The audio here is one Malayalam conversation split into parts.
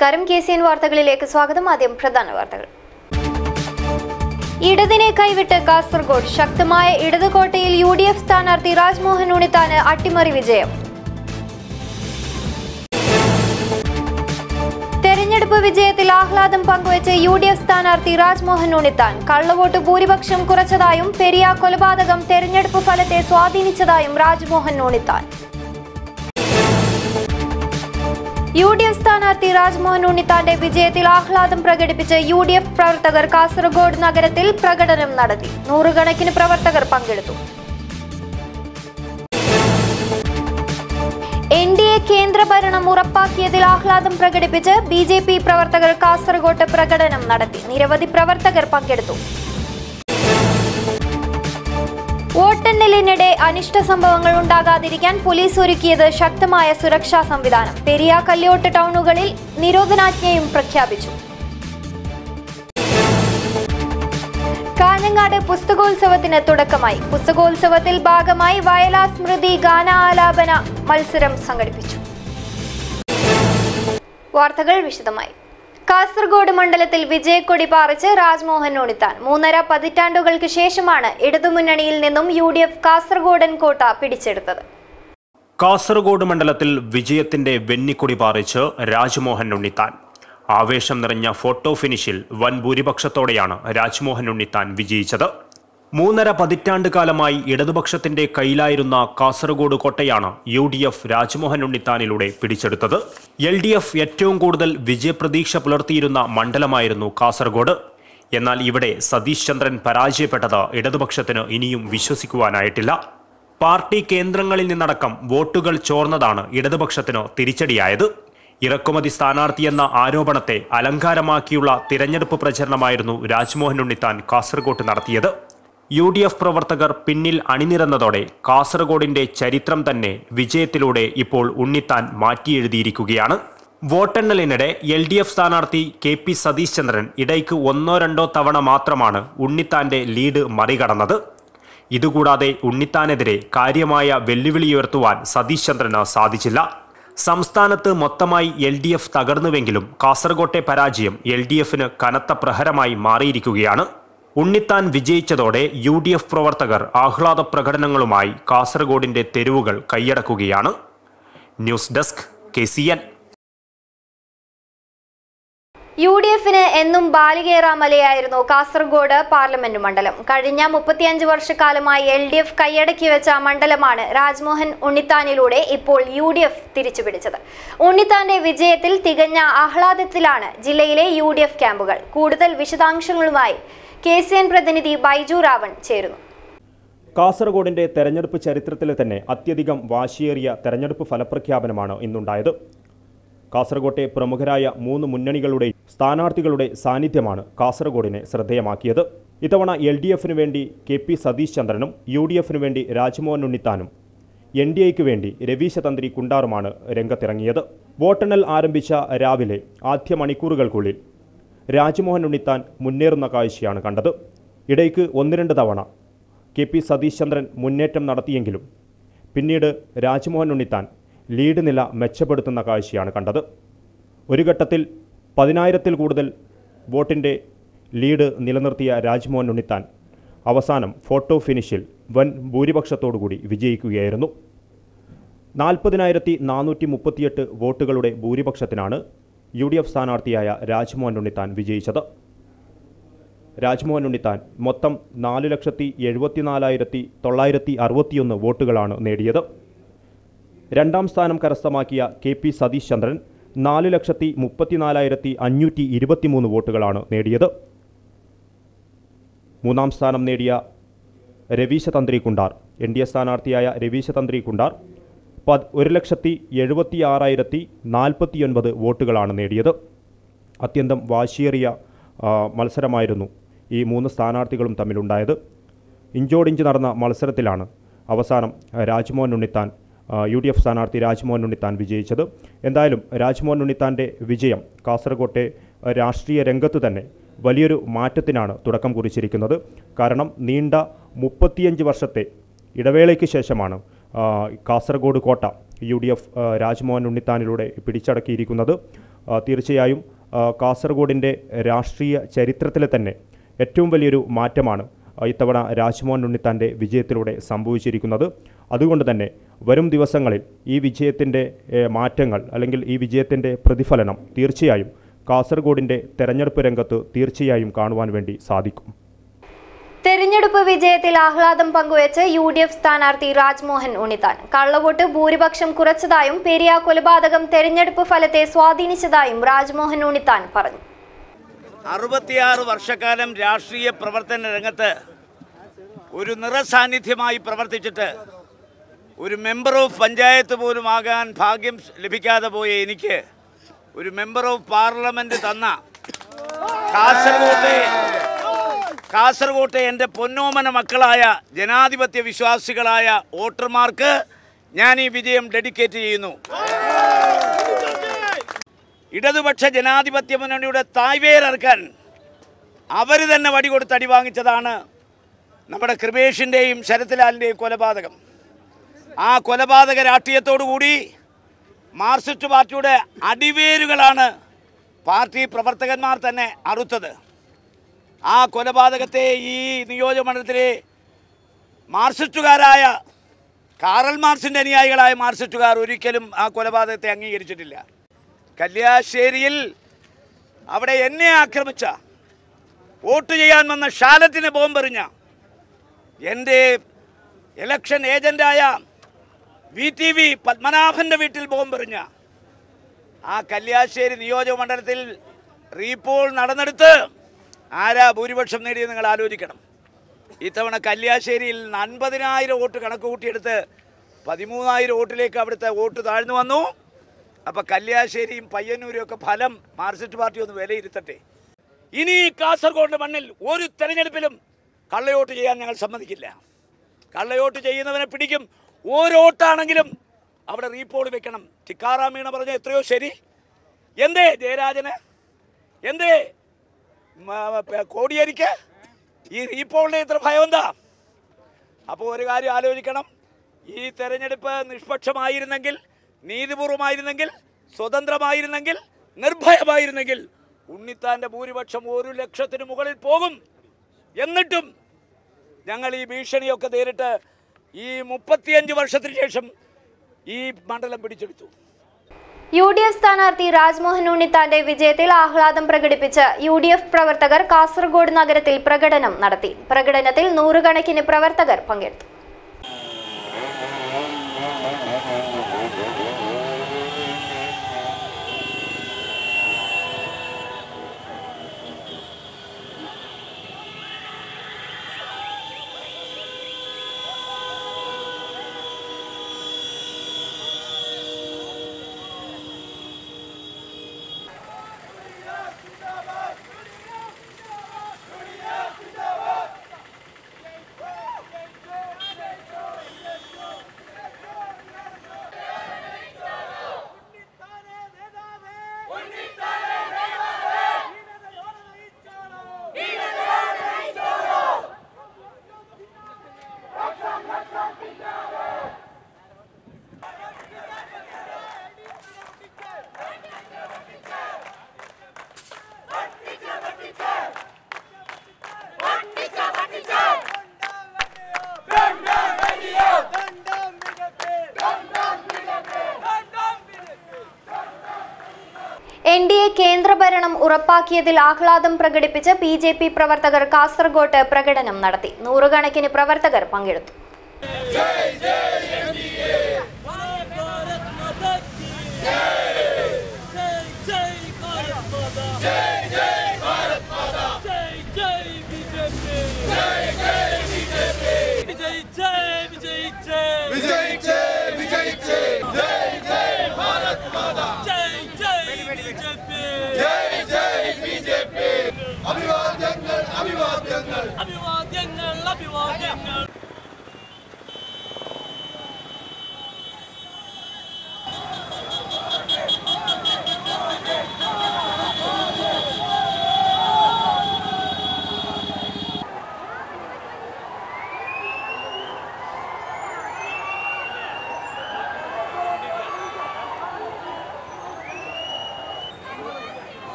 നമസ്കാരം കെ സി എൻ വാർത്തകളിലേക്ക് സ്വാഗതം ആദ്യം പ്രധാന വാർത്തകൾ ഇടതിനെ കൈവിട്ട് കാസർഗോഡ് ശക്തമായ ഇടത് കോട്ടയിൽ യു ഡി എഫ് സ്ഥാനാർത്ഥി രാജ്മോഹൻ ഉണ്ണിത്താന് അട്ടിമറി വിജയം തെരഞ്ഞെടുപ്പ് വിജയത്തിൽ ആഹ്ലാദം പങ്കുവച്ച് യു ഡി എഫ് സ്ഥാനാർത്ഥി രാജ്മോഹൻ ഉണ്ണിത്താൻ കള്ളവോട്ട് ഭൂരിപക്ഷം കുറച്ചതായും പെരിയ കൊലപാതകം തെരഞ്ഞെടുപ്പ് ഫലത്തെ സ്വാധീനിച്ചതായും Rajmohan Unnithan U D F സ്ഥാനാർത്ഥി രാജ്മോഹൻ ഉണ്ണിത്താന്റെ വിജയത്തിൽ ആഹ്ലാദം പ്രകടിപ്പിച്ച് യു ഡി എഫ് പ്രവർത്തകർ കാസർഗോഡ് നഗരത്തിൽ പ്രകടനം നടത്തി നൂറുകണക്കിന് പ്രവർത്തകർ പങ്കെടുത്തു എൻ ഡി എ കേന്ദ്രഭരണം ഉറപ്പാക്കിയതിൽ ആഹ്ലാദം പ്രകടിപ്പിച്ച് ബി ജെ പി പ്രവർത്തകർ കാസർഗോട്ട് പ്രകടനം നടത്തി നിരവധി പ്രവർത്തകർ പങ്കെടുത്തു വോട്ടെണ്ണലിനിടെ അനിഷ്ട സംഭവങ്ങൾ ഉണ്ടാകാതിരിക്കാൻ പോലീസ് ഒരുക്കിയത് ശക്തമായ സുരക്ഷാ സംവിധാനം പെരിയ കല്യോട്ട് ടൗണുകളിൽ നിരോധനാജ്ഞയും പ്രഖ്യാപിച്ചു കാഞ്ഞങ്ങാട് പുസ്തകോത്സവത്തിന് തുടക്കമായി പുസ്തകോത്സവത്തിൽ ഭാഗമായി വയലാ സ്മൃതി ഗാനാലാപന മത്സരം സംഘടിപ്പിച്ചു വാർത്തകൾ വിശദമായി കാസർഗോഡ് മണ്ഡലത്തിൽ വിജയക്കൊടി പാറിച്ച് രാജ്മോഹൻ ഉണ്ണിത്താൻ മൂന്നര പതിറ്റാണ്ടുകൾക്ക് ശേഷമാണ് ഇടതുമുന്നണിയിൽ നിന്നും യു ഡി എഫ് കാസർഗോഡൻ കോട്ട പിടിച്ചെടുത്തത് കാസർഗോഡ് മണ്ഡലത്തിൽ വിജയത്തിന്റെ വെന്നിക്കൊടി പാറിച്ച് രാജ്മോഹൻ ഉണ്ണിത്താൻ ആവേശം നിറഞ്ഞ ഫോട്ടോ ഫിനിഷിൽ വൻ ഭൂരിപക്ഷത്തോടെയാണ് രാജ്മോഹൻ ഉണ്ണിത്താൻ വിജയിച്ചത് മൂന്നര പതിറ്റാണ്ട് കാലമായി ഇടതുപക്ഷത്തിന്റെ കയ്യിലായിരുന്ന കാസർഗോഡ് കോട്ടയാണ് യു ഡി എഫ് രാജ്മോഹൻ ഉണ്ണിത്താനിലൂടെ പിടിച്ചെടുത്തത് എൽ ഡി എഫ് ഏറ്റവും കൂടുതൽ വിജയപ്രതീക്ഷ പുലർത്തിയിരുന്ന മണ്ഡലമായിരുന്നു കാസർഗോഡ് എന്നാൽ ഇവിടെ സതീഷ് ചന്ദ്രൻ പരാജയപ്പെട്ടത് ഇടതുപക്ഷത്തിന് ഇനിയും വിശ്വസിക്കുവാനായിട്ടില്ല പാർട്ടി കേന്ദ്രങ്ങളിൽ നിന്നടക്കം വോട്ടുകൾ ചോർന്നതാണ് ഇടതുപക്ഷത്തിന് തിരിച്ചടിയായത് ഇറക്കുമതി സ്ഥാനാർത്ഥിയെന്ന ആരോപണത്തെ അലങ്കാരമാക്കിയുള്ള തിരഞ്ഞെടുപ്പ് പ്രചരണമായിരുന്നു രാജ്മോഹൻ ഉണ്ണിത്താൻ കാസർഗോട്ട് നടത്തിയത് യു ഡി എഫ് പ്രവർത്തകർ പിന്നിൽ അണിനിരന്നതോടെ കാസർഗോഡിന്റെ ചരിത്രം തന്നെ വിജയത്തിലൂടെ ഇപ്പോൾ ഉണ്ണിത്താൻ മാറ്റിയെഴുതിയിരിക്കുകയാണ് വോട്ടെണ്ണലിനിടെ എൽ ഡി എഫ് സ്ഥാനാർത്ഥി കെ പി സതീഷ് ചന്ദ്രൻ ഇടയ്ക്ക് ഒന്നോ രണ്ടോ തവണ മാത്രമാണ് ഉണ്ണിത്താന്റെ ലീഡ് മറികടന്നത് ഇതുകൂടാതെ ഉണ്ണിത്താനെതിരെ കാര്യമായ വെല്ലുവിളി ഉയർത്തുവാൻ സതീഷ് ചന്ദ്രന് സാധിച്ചില്ല സംസ്ഥാനത്ത് മൊത്തമായി എൽ ഡി എഫ് തകർന്നുവെങ്കിലും കാസർകോട്ടെ പരാജയം എൽ ഡി എഫിന് കനത്ത പ്രഹരമായി മാറിയിരിക്കുകയാണ് ഉണ്ണിത്താൻ വിജയിച്ചതോടെ യു ഡി എഫ് പ്രവർത്തകർ ആഹ്ലാദ പ്രകടനങ്ങളുമായി കാസർഗോഡിന്റെ തെരുവുകൾ കൈയടക്കുകയാണ് news desk K C N U D എഫിന് എന്നും ബാലികേറാമലയായിരുന്നു കാസർഗോഡ് പാർലമെന്റ് മണ്ഡലം കഴിഞ്ഞ മുപ്പത്തിയഞ്ച് വർഷക്കാലമായി എൽ ഡി എഫ് കൈയടക്കി വെച്ച മണ്ഡലമാണ് രാജ്മോഹൻ ഉണ്ണിത്താനിലൂടെ ഇപ്പോൾ യു ഡി എഫ് തിരിച്ചുപിടിച്ചത് ഉണ്ണിത്താന്റെ വിജയത്തിൽ തികഞ്ഞ ആഹ്ലാദത്തിലാണ് ജില്ലയിലെ യു ഡി എഫ് ക്യാമ്പുകൾ കൂടുതൽ വിശദാംശങ്ങളുമായി കെ സി എൻ പ്രതിനിധി ബൈജു രാവൺ ചേരുന്നു കാസർഗോഡിന്റെ തെരഞ്ഞെടുപ്പ് ചരിത്രത്തിലെ തന്നെ അത്യധികം വാശിയേറിയ തെരഞ്ഞെടുപ്പ് ഫലപ്രഖ്യാപനമാണ് ഇന്നുണ്ടായത് കാസർഗോട്ടെ പ്രമുഖരായ മൂന്ന് മുന്നണികളുടെയും സ്ഥാനാർത്ഥികളുടെ സാന്നിധ്യമാണ് കാസർഗോഡിനെ ശ്രദ്ധേയമാക്കിയത് ഇത്തവണ എൽ ഡി എഫിനു വേണ്ടി കെ പി സതീഷ് ചന്ദ്രനും യു ഡി എഫിനു വേണ്ടി രാജ്മോഹൻ ഉണ്ണിത്താനും എൻ ഡി എക്ക് വേണ്ടി രവീശ തന്ത്രി കുണ്ടാറുമാണ് രംഗത്തിറങ്ങിയത് വോട്ടെണ്ണൽ ആരംഭിച്ച രാവിലെ ആദ്യ മണിക്കൂറുകൾക്കുള്ളിൽ രാജ്മോഹൻ ഉണ്ണിത്താൻ മുന്നേറുന്ന കാഴ്ചയാണ് കണ്ടത് ഇടയ്ക്ക് ഒന്ന് രണ്ട് തവണ കെ പി സതീഷ് ചന്ദ്രൻ മുന്നേറ്റം നടത്തിയെങ്കിലും പിന്നീട് രാജ്മോഹൻ ഉണ്ണിത്താൻ ലീഡ് നില മെച്ചപ്പെടുത്തുന്ന കാഴ്ചയാണ് കണ്ടത് ഒരു ഘട്ടത്തിൽ പതിനായിരത്തിൽ കൂടുതൽ വോട്ടിൻ്റെ ലീഡ് നിലനിർത്തിയ രാജ്മോഹൻ ഉണ്ണിത്താൻ അവസാനം ഫോട്ടോ ഫിനിഷിൽ വൻ ഭൂരിപക്ഷത്തോടുകൂടി വിജയിക്കുകയായിരുന്നു നാൽപ്പതിനായിരത്തി നാനൂറ്റി മുപ്പത്തിയെട്ട് വോട്ടുകളുടെ ഭൂരിപക്ഷത്തിനാണ് യു ഡി എഫ് സ്ഥാനാർത്ഥിയായ രാജ്മോഹൻ ഉണ്ണിത്താൻ വിജയിച്ചത് രാജ്മോഹൻ ഉണ്ണിത്താൻ മൊത്തം നാല് ലക്ഷത്തി എഴുപത്തിനാലായിരത്തി തൊള്ളായിരത്തി അറുപത്തിയൊന്ന് വോട്ടുകളാണ് നേടിയത് രണ്ടാം സ്ഥാനം കരസ്ഥമാക്കിയ കെ പി സതീഷ് ചന്ദ്രൻ നാല് ലക്ഷത്തി മുപ്പത്തിനാലായിരത്തി അഞ്ഞൂറ്റി ഇരുപത്തിമൂന്ന് വോട്ടുകളാണ് നേടിയത് മൂന്നാം സ്ഥാനം നേടിയ Raveesha Thantri Kuntar N D A സ്ഥാനാർത്ഥിയായ രവീശ തന്ത്രി കുണ്ടാർ പത് ഒരു ലക്ഷത്തി എഴുപത്തി ആറായിരത്തി നാൽപ്പത്തിയൊൻപത് വോട്ടുകളാണ് നേടിയത് അത്യന്തം വാശിയേറിയ ആ, മത്സരമായിരുന്നു ഈ മൂന്ന് സ്ഥാനാർത്ഥികളും തമ്മിലുണ്ടായത് ഇഞ്ചോടിഞ്ച് നടന്ന മത്സരത്തിലാണ് അവസാനം രാജ്മോഹൻ ഉണ്ണിത്താൻ ആ, യു ഡി എഫ് സ്ഥാനാർത്ഥി രാജ്മോഹൻ ഉണ്ണിത്താൻ വിജയിച്ചത് എന്തായാലും രാജ്മോഹൻ ഉണ്ണിത്താൻ്റെ വിജയം കാസർകോട്ടെ ആ, രാഷ്ട്രീയ രംഗത്ത് തന്നെ വലിയൊരു മാറ്റത്തിനാണ് തുടക്കം കുറിച്ചിരിക്കുന്നത് കാരണം നീണ്ട മുപ്പത്തിയഞ്ച് വർഷത്തെ ഇടവേളയ്ക്ക് ശേഷമാണ് ആ, കാസർഗോഡ് കോട്ട യു ഡി എഫ് രാജ്മോഹൻ ഉണ്ണിത്താനിലൂടെ പിടിച്ചടക്കിയിരിക്കുന്നത് ആ, തീർച്ചയായും ആ, കാസർഗോഡിൻ്റെ രാഷ്ട്രീയ ചരിത്രത്തിലെ തന്നെ ഏറ്റവും വലിയൊരു മാറ്റമാണ് ആ, ഇത്തവണ രാജ്മോഹൻ ഉണ്ണിത്താൻ്റെ വിജയത്തിലൂടെ സംഭവിച്ചിരിക്കുന്നത് അതുകൊണ്ട് തന്നെ വരും ദിവസങ്ങളിൽ ഈ വിജയത്തിൻ്റെ ഏ, മാറ്റങ്ങൾ അല്ലെങ്കിൽ ഈ വിജയത്തിൻ്റെ പ്രതിഫലനം തീർച്ചയായും കാസർഗോഡിൻ്റെ തെരഞ്ഞെടുപ്പ് രംഗത്ത് തീർച്ചയായും കാണുവാൻ വേണ്ടി സാധിക്കും തെരഞ്ഞെടുപ്പ് വിജയത്തിൽ ആഹ്ലാദം പങ്കുവച്ച് യു ഡി എഫ് സ്ഥാനാർത്ഥി രാജ്മോഹൻ ഉണ്ണിത്താൻ കള്ളവോട്ട് ഭൂരിപക്ഷം കുറച്ചതായും പെരിയ കൊലപാതകം തെരഞ്ഞെടുപ്പ് ഫലത്തെ സ്വാധീനിച്ചതായും രാജ്മോഹൻ ഉണ്ണിത്താൻ പറഞ്ഞു അറുപത്തിയാറ് വർഷക്കാലം രാഷ്ട്രീയ പ്രവർത്തന രംഗത്ത് ഒരു നിറസാന്നിധ്യമായി പ്രവർത്തിച്ചിട്ട് ഒരു മെമ്പർ ഓഫ് പഞ്ചായത്ത് പോലും ആകാൻ ഭാഗ്യം ലഭിക്കാതെ പോയ എനിക്ക് ഒരു മെമ്പർ ഓഫ് പാർലമെന്റ് തന്ന കാസർഗോട്ടെ കാസർഗോട്ടെ എൻ്റെ പൊന്നോമന മക്കളായ ജനാധിപത്യ വിശ്വാസികളായ വോട്ടർമാർക്ക് ഞാൻ ഈ വിജയം ഡെഡിക്കേറ്റ് ചെയ്യുന്നു ഇടതുപക്ഷ ജനാധിപത്യ മുന്നണിയുടെ തായ്വേരർക്കാൻ അവർ തന്നെ വടി കൊടുത്ത് അടി വാങ്ങിച്ചതാണ് നമ്മുടെ കൃപേഷിൻ്റെയും ശരത്ലാലിൻ്റെയും കൊലപാതകം ആ കൊലപാതക രാഷ്ട്രീയത്തോടുകൂടി മാർക്സിസ്റ്റ് പാർട്ടിയുടെ അടിവേരുകളാണ് പാർട്ടി പ്രവർത്തകന്മാർ തന്നെ അറുത്തത് ആ കൊലപാതകത്തെ ഈ നിയോജകമണ്ഡലത്തിലെ മാർക്സിസ്റ്റുകാരായ കാറൽ മാർക്സിൻ്റെ അനുയായികളായ മാർക്സിസ്റ്റുകാർ ഒരിക്കലും ആ കൊലപാതകത്തെ അംഗീകരിച്ചിട്ടില്ല കല്യാശ്ശേരിയിൽ അവിടെ എന്നെ ആക്രമിച്ച വോട്ട് ചെയ്യാൻ വന്ന ഷാലറ്റിന് ബോംബെറിഞ്ഞ എൻ്റെ ഇലക്ഷൻ ഏജൻ്റായ വി ടി വി പത്മനാഭൻ്റെ വീട്ടിൽ ബോംബെറിഞ്ഞ ആ കല്യാശ്ശേരി നിയോജക മണ്ഡലത്തിൽ റീപോൾ നടന്നെടുത്ത് ആരാ ഭൂരിപക്ഷം നേടിയത് നിങ്ങൾ ആലോചിക്കണം ഇത്തവണ കല്യാശ്ശേരിയിൽ അൻപതിനായിരം വോട്ട് കണക്ക് കൂട്ടിയെടുത്ത് പതിമൂന്നായിരം വോട്ടിലേക്ക് അവിടുത്തെ വോട്ട് താഴ്ന്നു വന്നു അപ്പോൾ കല്യാശ്ശേരിയും പയ്യന്നൂരും ഒക്കെ ഫലം മാർക്സിസ്റ്റ് പാർട്ടി ഒന്ന് വിലയിരുത്തട്ടെ ഇനി ഈ കാസർഗോഡിൻ്റെ മണ്ണിൽ ഒരു തെരഞ്ഞെടുപ്പിലും കള്ളയോട്ട് ചെയ്യാൻ ഞങ്ങൾ സമ്മതിക്കില്ല കള്ളയോട്ട് ചെയ്യുന്നവനെ പിടിക്കും ഓരോ വോട്ടാണെങ്കിലും അവിടെ റീപോൾ വെക്കണം ടിക്കാറാം മീണ പറഞ്ഞ എത്രയോ ശരി എന്തേ ജയരാജന് എന്തേ മ- പ- കോടിയേരിക്ക് ഈ റീപോളിൻ്റെ ഇത്ര ഭയം എന്താ അപ്പോൾ ഒരു കാര്യം ആലോചിക്കണം ഈ തെരഞ്ഞെടുപ്പ് നിഷ്പക്ഷമായിരുന്നെങ്കിൽ നീതിപൂർവമായിരുന്നെങ്കിൽ സ്വതന്ത്രമായിരുന്നെങ്കിൽ നിർഭയമായിരുന്നെങ്കിൽ ഉണ്ണിത്താൻ്റെ ഭൂരിപക്ഷം ഒരു ലക്ഷത്തിന് മുകളിൽ പോകും എന്നിട്ടും ഞങ്ങൾ ഈ ഭീഷണിയൊക്കെ നേരിട്ട് ഈ മുപ്പത്തിയഞ്ച് വർഷത്തിന് ശേഷം ഈ മണ്ഡലം പിടിച്ചെടുത്തു യു ഡി എഫ് സ്ഥാനാർത്ഥി രാജ്മോഹൻ ഉണ്ണിത്താന്റെ വിജയത്തിൽ ആഹ്ലാദം പ്രകടിപ്പിച്ച് യു ഡി എഫ് പ്രവർത്തകർ കാസർഗോഡ് നഗരത്തിൽ പ്രകടനം നടത്തി പ്രകടനത്തിൽ നൂറുകണക്കിന് പ്രവർത്തകർ പങ്കെടുത്തു എൻ ഡി എ കേന്ദ്രഭരണം ഉറപ്പാക്കിയതിൽ ആഹ്ലാദം പ്രകടിപ്പിച്ച് ബി ജെ പി പ്രവർത്തകർ കാസർഗോട്ട് പ്രകടനം നടത്തി നൂറുകണക്കിന് പ്രവർത്തകർ പങ്കെടുത്തു भारत माता की जय जय भारत माता जय जय भारत माता जय जय बीजेपी जय जय बीजेपी विजय जय विजय जय विजय जय विजय जय जय जय भारत माता जय जय बीजेपी जय जय बीजेपी അഭിവാദ്യങ്ങൾ അഭിവാദ്യങ്ങൾ അഭിവാദ്യങ്ങൾ അഭിവാദ്യങ്ങൾ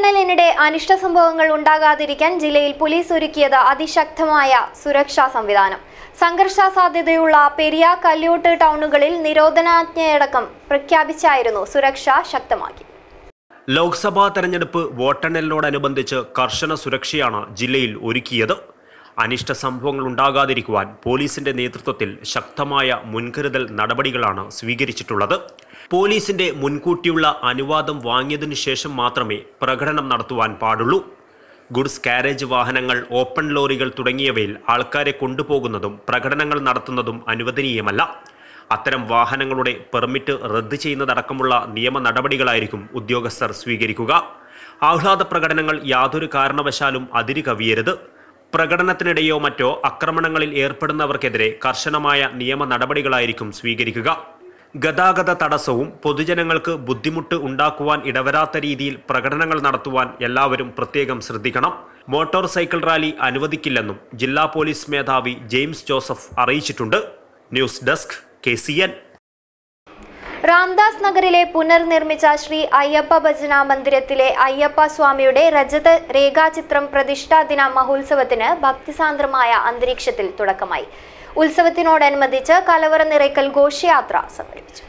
വോട്ടെണ്ണലിനിടെ അനിഷ്ട സംഭവങ്ങൾ ഉണ്ടാകാതിരിക്കാൻ ജില്ലയിൽ പോലീസ് ഒരുക്കിയത് അതിശക്തമായ സുരക്ഷാ സംവിധാനം സംഘർഷ സാധ്യതയുള്ള പെരിയ കല്യോട്ട് ടൗണുകളിൽ നിരോധനാജ്ഞയടക്കം പ്രഖ്യാപിച്ചായിരുന്നു സുരക്ഷ ശക്തമാക്കി ലോക്സഭാ തെരഞ്ഞെടുപ്പ് വോട്ടെണ്ണലിനോടനുബന്ധിച്ച് കർശന സുരക്ഷയാണ് ജില്ലയിൽ ഒരുക്കിയത് അനിഷ്ട സംഭവങ്ങൾ ഉണ്ടാകാതിരിക്കുവാൻ പോലീസിന്റെ നേതൃത്വത്തിൽ ശക്തമായ മുൻകരുതൽ നടപടികളാണ് സ്വീകരിച്ചിട്ടുള്ളത് പോലീസിന്റെ മുൻകൂട്ടിയുള്ള അനുവാദം വാങ്ങിയതിനു ശേഷം മാത്രമേ പ്രകടനം നടത്തുവാൻ പാടുള്ളൂ ഗുഡ്സ് കാരേജ് വാഹനങ്ങൾ ഓപ്പൺ ലോറികൾ തുടങ്ങിയവയിൽ ആൾക്കാരെ കൊണ്ടുപോകുന്നതും പ്രകടനങ്ങൾ നടത്തുന്നതും അനുവദനീയമല്ല അത്തരം വാഹനങ്ങളുടെ പെർമിറ്റ് റദ്ദ് ചെയ്യുന്നതടക്കമുള്ള നിയമ നടപടികളായിരിക്കും ഉദ്യോഗസ്ഥർ സ്വീകരിക്കുക ആഹ്ലാദ പ്രകടനങ്ങൾ യാതൊരു കാരണവശാലും അതിര് കവിയരുത് പ്രകടനത്തിനിടെയോ മറ്റോ ആക്രമണങ്ങളിൽ ഏർപ്പെടുന്നവർക്കെതിരെ കർശനമായ നിയമ നടപടികളായിരിക്കും സ്വീകരിക്കുക ഗതാഗത തടസ്സവും പൊതുജനങ്ങൾക്ക് ബുദ്ധിമുട്ട് ഉണ്ടാക്കുവാൻ ഇടവരാത്ത രീതിയിൽ പ്രകടനങ്ങൾ നടത്തുവാൻ എല്ലാവരും പ്രത്യേകം ശ്രദ്ധിക്കണം മോട്ടോർ സൈക്കിൾ റാലി അനുവദിക്കില്ലെന്നും ജില്ലാ പോലീസ് മേധാവി ജെയിംസ് ജോസഫ് അറിയിച്ചിട്ടുണ്ട് news desk K C N Ramdas നഗറിലെ പുനർനിർമ്മിച്ച ശ്രീ അയ്യപ്പ ഭജന മന്ദിരത്തിലെ അയ്യപ്പ സ്വാമിയുടെ രജത രേഖാചിത്രം പ്രതിഷ്ഠാ ദിന മഹോത്സവത്തിന് ഭക്തിസാന്ദ്രമായ അന്തരീക്ഷത്തിൽ തുടക്കമായി ഉത്സവത്തിനോടനുബന്ധിച്ച് കലവറ നിറയ്ക്കൽ ഘോഷയാത്ര സംഘടിപ്പിച്ചു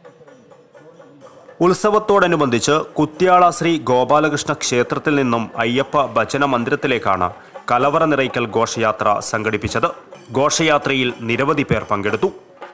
ഉത്സവത്തോടനുബന്ധിച്ച് കുത്യാള ശ്രീ ഗോപാലകൃഷ്ണ ക്ഷേത്രത്തിൽ നിന്നും അയ്യപ്പ ഭജന മന്ദിരത്തിലേക്കാണ് കലവറ നിറയ്ക്കൽ ഘോഷയാത്ര സംഘടിപ്പിച്ചത് ഘോഷയാത്രയിൽ നിരവധി പേർ പങ്കെടുത്തു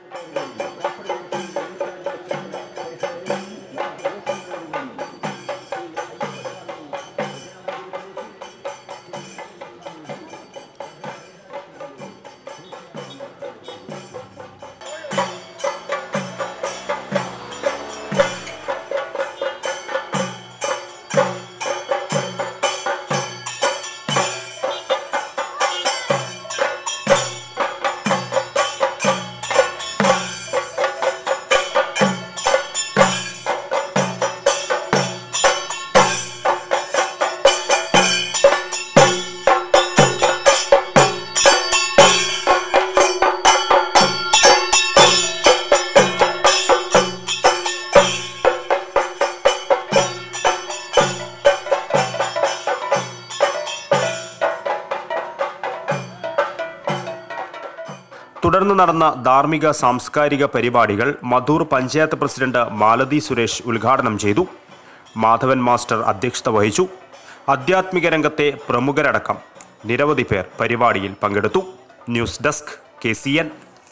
തുടർന്ന് നടന്ന ധാർമ്മിക സാംസ്കാരിക പരിപാടികൾ മധൂർ പഞ്ചായത്ത് പ്രസിഡന്റ് മാലതി സുരേഷ് ഉദ്ഘാടനം ചെയ്തു മാധവൻ മാസ്റ്റർ അധ്യക്ഷത വഹിച്ചു ആധ്യാത്മിക രംഗത്തെ പ്രമുഖരടക്കം നിരവധി പേർ പരിപാടിയിൽ പങ്കെടുത്തു news desk K C N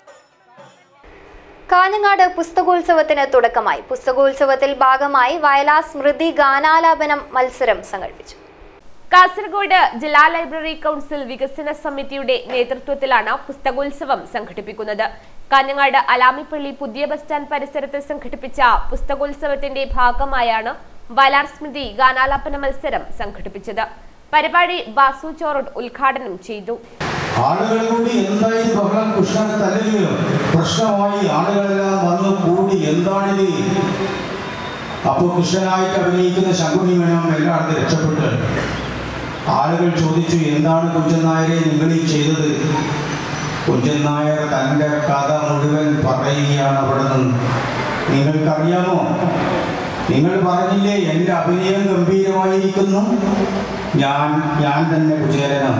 Kanhangad പുസ്തകോത്സവത്തിന് തുടക്കമായി പുസ്തകോത്സവത്തിൽ ഭാഗമായി വയലാർ സ്മൃതി ഗാനാലാപനം മത്സരം സംഘടിപ്പിച്ചു കാസർഗോഡ് ജില്ലാ ലൈബ്രറി കൗൺസിൽ വികസന സമിതിയുടെ നേതൃത്വത്തിലാണ് പുസ്തകോത്സവം സംഘടിപ്പിക്കുന്നത് കാഞ്ഞങ്ങാട് അലാമിപ്പള്ളി പുതിയ ബസ് സ്റ്റാൻഡ് പരിസരത്ത് സംഘടിപ്പിച്ച പുസ്തകോത്സവത്തിന്റെ ഭാഗമായാണ് വയലാർ സ്മൃതി ഗാനാലാപന മത്സരം സംഘടിപ്പിച്ചത് പരിപാടി ബാസു ചോറോഡ് ഉദ്ഘാടനം ചെയ്തു ആളുകൾ കൂടി എന്തായി ബഹളം കൃഷ്ണനെ തല്ലെങ്കിലും പ്രശ്നമായി ആളുകളെല്ലാം വന്നു കൂടി എന്താണിത് അപ്പോൾ കൃഷ്ണനായിട്ട് അഭിനയിക്കുന്ന ശങ്കുണി മേനോൻ എല്ലായിടത്തും രക്ഷപ്പെട്ട് ആളുകൾ ചോദിച്ചു എന്താണ് കുഞ്ചൻ നായരെ നിങ്ങൾ ഈ ചെയ്തത് കുഞ്ചൻ നായർ തൻ്റെ കഥ മുഴുവൻ പറയുകയാണ് അവിടെ നിന്ന് നിങ്ങൾക്കറിയാമോ നിങ്ങൾ പറഞ്ഞില്ലേ എൻ്റെ അഭിനയം ഗംഭീരമായിരിക്കുന്നു ഞാൻ ഞാൻ തന്നെ കുചേലനാണ്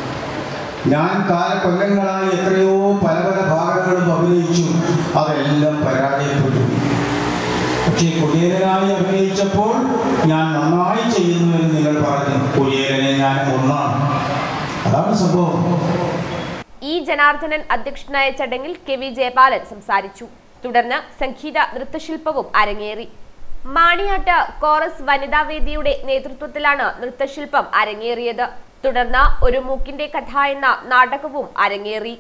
ഞാൻ കാല കൊല്ലങ്ങളായി എത്രയോ പല പല ഭാഗങ്ങളും അഭിനയിച്ചു അതെല്ലാം പരാജയപ്പെട്ടു പക്ഷേ കുടിയേരനായി അഭിനയിച്ചപ്പോൾ ഞാൻ നന്നായി ചെയ്യുന്നു എന്ന് നിങ്ങൾ പറഞ്ഞു കുടിയേരനെ ഞാൻ ഒന്നാണ് അതാണ് സംഭവം ഇ ജനാർദ്ദനൻ അധ്യക്ഷനായ ചടങ്ങിൽ കെ വി ജയപാലൻ സംസാരിച്ചു തുടർന്ന് സംഗീത നൃത്തശില്പവും അരങ്ങേറി മാണിയാട്ട് കോറസ് വനിതാ വേദിയുടെ നേതൃത്വത്തിലാണ് നൃത്തശില്പം അരങ്ങേറിയത് തുടർന്ന് ഒരു മൂക്കിന്റെ കഥ എന്ന നാടകവും അരങ്ങേറി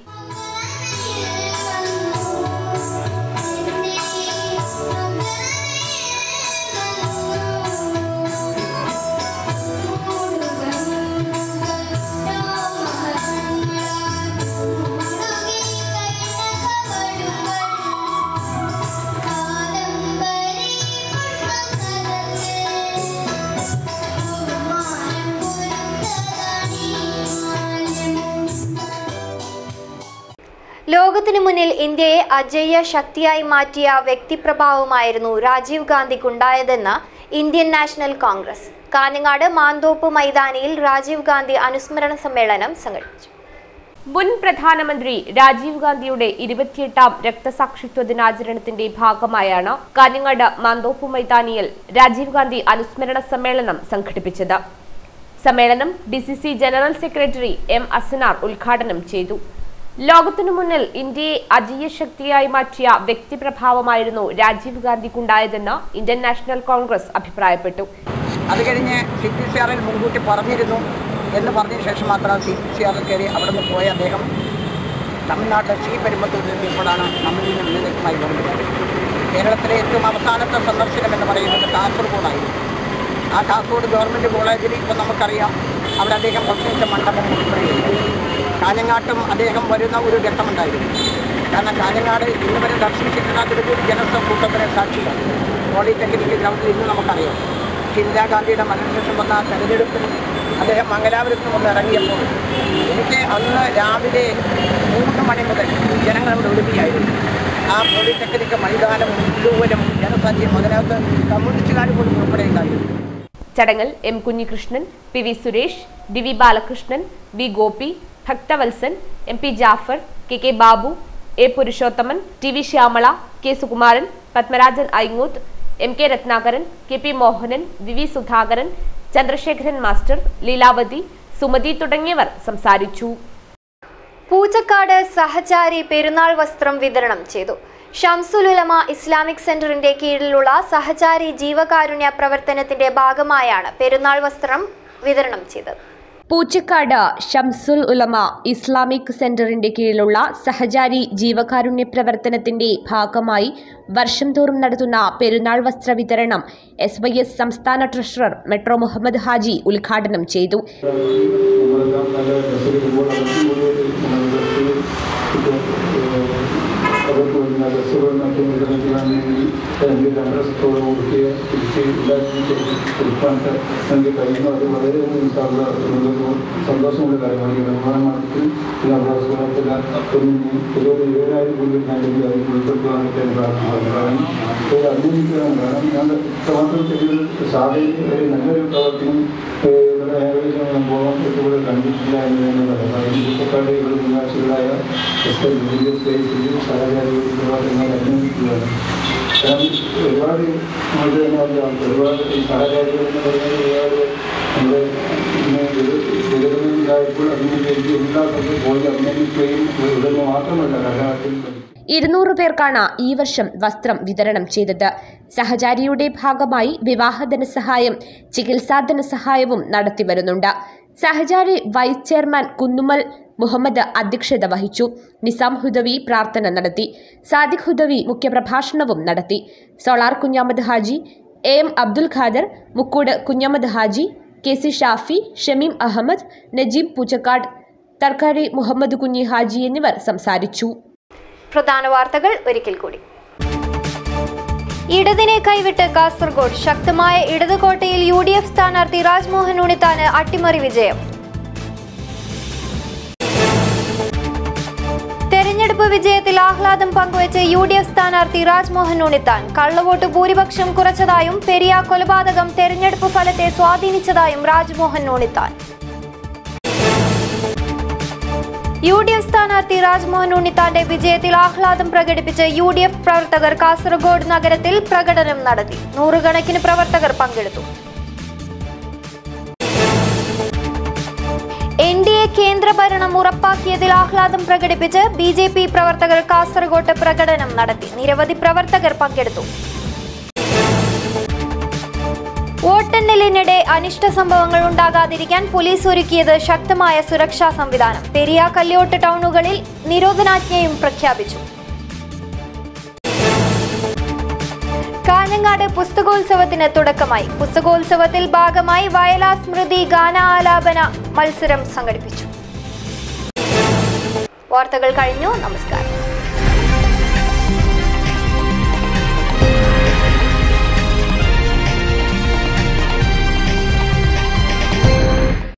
ലോകത്തിനു മുന്നിൽ ഇന്ത്യയെ അജയ്യ ശക്തിയായി മാറ്റിയ വ്യക്തിപ്രഭാവമായിരുന്നു രാജീവ് ഗാന്ധിക്കുണ്ടായതെന്ന് ഇന്ത്യൻ നാഷണൽ കോൺഗ്രസ് കാഞ്ഞങ്ങാട് മാന്തോപ്പ് മൈതാനിയിൽ രാജീവ് ഗാന്ധി അനുസ്മരണ സമ്മേളനം സംഘടിപ്പിച്ചു മുൻ പ്രധാനമന്ത്രി രാജീവ് ഗാന്ധിയുടെ ഇരുപത്തിയെട്ടാം രക്തസാക്ഷിത്വ ദിനാചരണത്തിന്റെ ഭാഗമായാണ് കാഞ്ഞങ്ങാട് മാന്തോപ്പ് മൈതാനിയിൽ രാജീവ് ഗാന്ധി അനുസ്മരണ സമ്മേളനം സംഘടിപ്പിച്ചത് സമ്മേളനം D C C general secretary M Asanar ഉദ്ഘാടനം ചെയ്തു ലോകത്തിനു മുന്നിൽ ഇന്ത്യയെ അജീയ ശക്തിയായി മാറ്റിയ വ്യക്തിപ്രഭാവമായിരുന്നു രാജീവ് ഗാന്ധിക്കുണ്ടായതെന്ന് ഇന്ത്യൻ നാഷണൽ കോൺഗ്രസ് അഭിപ്രായപ്പെട്ടു അത് കഴിഞ്ഞ് സി പി സി ആറിൽ മുൻകൂട്ടി പറഞ്ഞിരുന്നു എന്ന് പറഞ്ഞ ശേഷം മാത്രം സി പി സി ആറിൽ കയറി അവിടെ നിന്ന് പോയ അദ്ദേഹം തമിഴ്നാട്ടിലെ ശ്രീപെരുമ്പത്തൂരിൽ എത്തിയപ്പോഴാണ് നമ്മളിൽ നിന്ന് എന്നേക്കുമായി ഓർമ്മിച്ചത് കേരളത്തിലെ ഏറ്റവും അവസാനത്തെ സന്ദർശനം എന്ന് പറയുന്നത് കാസർഗോഡായിരുന്നു ആ കാസർഗോഡ് ഗവൺമെൻറ് കോളേജിൽ ഇപ്പോൾ നമുക്കറിയാം അവിടെ അദ്ദേഹം പ്രത്യേകിച്ച മണ്ഡപം ഉൾപ്പെടെയുണ്ട് കാഞ്ഞങ്ങാട്ടും അദ്ദേഹം വരുന്ന ഒരു ഘട്ടമുണ്ടായിരുന്നു കാരണം കാഞ്ഞങ്ങാട് ഇന്ന് വരെ ദർശിച്ചിട്ടില്ലാത്തൊരു കൂടി ജനസംകൂട്ടത്തിന് സാക്ഷിയാണ് പോളിടെക്നിക് ഗ്രൗണ്ടിൽ ഇന്ന് നമുക്കറിയാം പക്ഷേ ഇന്ദിരാഗാന്ധിയുടെ മരണശേഷം വന്ന തെരഞ്ഞെടുപ്പിൽ അദ്ദേഹം മംഗലാപുരത്ത് നിന്ന് ഇറങ്ങിയപ്പോൾ എനിക്ക് അന്ന് രാവിലെ മൂന്ന് മണി മുതൽ ജനങ്ങൾ അവിടെ ഒഴുകിയായിരുന്നു ആ പോളിടെക്നിക് മൈതാനം മുഴുവനും ജനസംഖ്യം അതിനകത്ത് കമ്മ്യൂണിസ്റ്റുകാർ പോലും ഉൾപ്പെടെ ഉണ്ടായിരുന്നു ചടങ്ങിൽ M Kunhikrishnan P V Suresh D V Balakrishnan V Gopi Bhakthavalsan M P Jafar K K Babu A Purushothaman T V Shyamala K Sukumaran Padmarajan Ainhooth M K Rathnakaran K P Mohanan V V Sudhakaran Chandrasekharan master Leelavathi Sumathi തുടങ്ങിയവർ സംസാരിച്ചു പൂച്ചക്കാട് സഹചാരി പെരുന്നാൾ വസ്ത്രം വിതരണം ചെയ്തു ഷംസുലുലമ ഇസ്ലാമിക് സെന്ററിന്റെ കീഴിലുള്ള സഹചാരി ജീവകാരുണ്യ പ്രവർത്തനത്തിന്റെ ഭാഗമായാണ് പെരുന്നാൾ വസ്ത്രം വിതരണം ചെയ്തത് പൂച്ചക്കാട് ഷംസുൽ ഉലമ ഇസ്ലാമിക് സെന്ററിന്റെ കീഴിലുള്ള സഹചാരി ജീവകാരുണ്യ പ്രവർത്തനത്തിന്റെ ഭാഗമായി വർഷം തോറും നടത്തുന്ന പെരുന്നാൾ വസ്ത്ര വിതരണം എസ് വൈ എസ് സംസ്ഥാന ട്രഷറർ മെട്രോ മുഹമ്മദ് ഹാജി ഉദ്ഘാടനം ചെയ്തു നമ്മളെല്ലാം നല്ല ഡ്രസ്സ് ഇടുമ്പോൾ അവർക്കും കൂടി ഒരു ഡ്രസ്സ് അവർക്ക് വരുന്ന ഡ്രസ്സുകൾ മറ്റും വിതരണം ചെയ്യാൻ വേണ്ടി അല്ലെങ്കിൽ ഡ്രസ്സോട് കൊടുക്കുക തിരിച്ച് എല്ലാവരും കൊടുക്കാനൊക്കെ നമുക്ക് കഴിയുന്നു അത് വളരെ സാധാരണ സന്തോഷമുള്ള കാര്യമാണ് ഈ നിർമ്മാണത്തിൽ ഈ അവകാശങ്ങളെല്ലാം ഒന്ന് ഇരുപത് ഇരുപതിനായിരം കൂടുതൽ ഞാൻ എനിക്ക് അതിൽ ഉൾപ്പെടുത്താനായിട്ട് ഞാൻ പ്രാർത്ഥിക്കുന്നു കാരണം ഒരു അഭിനയിക്കുകയാണ് കാരണം ഞാൻ ഇത്രമാത്രം ചെറിയൊരു സാഹചര്യം ഒരു നല്ലൊരു പ്രവർത്തനം ഏഹ്, ഇവിടെ ഏകദേശം ഞാൻ പോകാൻ ഇവിടെ കണ്ടിട്ടില്ല എന്ന് തന്നെ പറയാം കാരണം കുട്ടക്കാട് ഇവിടെ നിവാസികളായ എസ് എൽ ബി എസ് കേസിൽ സഹചാരികളായി ഞാൻ അഭിനയിക്കുകയാണ് കാരണം ഒരുപാട് നമുക്ക് തന്നെ അറിയാം ഒരുപാട് ഈ സഹചാരികൾ എന്ന് പറയുന്നത് ഒരുപാട് നമ്മുടെ ഇന്ന് ഇത് ദുരിതമുണ്ടായപ്പോൾ അതിന് വേണ്ടി എല്ലാ സ്ഥലത്തും പോയി അഭിനയിക്കുകയും ഇതൊന്നും മാത്രമല്ല കലാത്തിൽ ഇരുന്നൂറ് പേർക്കാണ് ഈ വർഷം വസ്ത്രം വിതരണം ചെയ്തത് സഹചാരിയുടെ ഭാഗമായി വിവാഹ ധനസഹായം ചികിത്സാ ധനസഹായവും നടത്തിവരുന്നുണ്ട് സഹചാരി വൈസ് ചെയർമാൻ കുന്നുമൽ മുഹമ്മദ് അധ്യക്ഷത വഹിച്ചു നിസാം ഹുദവി പ്രാർത്ഥന നടത്തി സാദിഖ് ഹുദവി മുഖ്യപ്രഭാഷണവും നടത്തി solar Kunhamad Haji A M Abdul Khader Mukkood Kunhamad Haji K C Shafi Shameem Ahammed Najeem Poochakkad Tharkkari Muhammad Kunhi Haji എന്നിവർ സംസാരിച്ചു പ്രധാന വാർത്തകൾ ഒരിക്കൽ കൂടി ഇടതിനെ കൈവിട്ട് കാസർഗോഡ് ശക്തമായ ഇടത് കോട്ടയിൽ യു ഡി എഫ് സ്ഥാനാർത്ഥി രാജ്മോഹൻ ഉണ്ണിത്താന് അട്ടിമറി വിജയം തെരഞ്ഞെടുപ്പ് വിജയത്തിൽ ആഹ്ലാദം പങ്കുവച്ച് യു ഡി എഫ് സ്ഥാനാർത്ഥി രാജ്മോഹൻ ഉണ്ണിത്താൻ കള്ളവോട്ട് ഭൂരിപക്ഷം കുറച്ചതായും പെരിയ കൊലപാതകം തെരഞ്ഞെടുപ്പ് ഫലത്തെ സ്വാധീനിച്ചതായും Rajmohan Unnithan U D F സ്ഥാനാർത്ഥി രാജ്മോഹൻ ഉണ്ണിത്താന്റെ വിജയത്തിൽ ആഹ്ലാദം പ്രകടിപ്പിച്ച് യു ഡി എഫ് പ്രവർത്തകർ കാസർഗോഡ് നഗരത്തിൽ പ്രകടനം നടത്തി നൂറുകണക്കിന് പ്രവർത്തകർ പങ്കെടുത്തു എൻ ഡി എ കേന്ദ്രഭരണം ഉറപ്പാക്കിയതിൽ ആഹ്ലാദം പ്രകടിപ്പിച്ച് ബി ജെ പി പ്രവർത്തകർ കാസർഗോട്ട് പ്രകടനം നടത്തി നിരവധി പ്രവർത്തകർ പങ്കെടുത്തു വോട്ടെണ്ണലിനിടെ അനിഷ്ട സംഭവങ്ങൾ ഉണ്ടാകാതിരിക്കാൻ പോലീസ് ഒരുക്കിയത് ശക്തമായ സുരക്ഷാ സംവിധാനം പെരിയ കല്യോട്ട് ടൗണുകളിൽ നിരോധനാജ്ഞയും പ്രഖ്യാപിച്ചു കാഞ്ഞങ്ങാട് പുസ്തകോത്സവത്തിന് തുടക്കമായി പുസ്തകോത്സവത്തിൽ ഭാഗമായി വയലാ സ്മൃതി ഗാനാലാപന മത്സരം സംഘടിപ്പിച്ചു വാർത്തകൾ കഴിഞ്ഞു നമസ്കാരം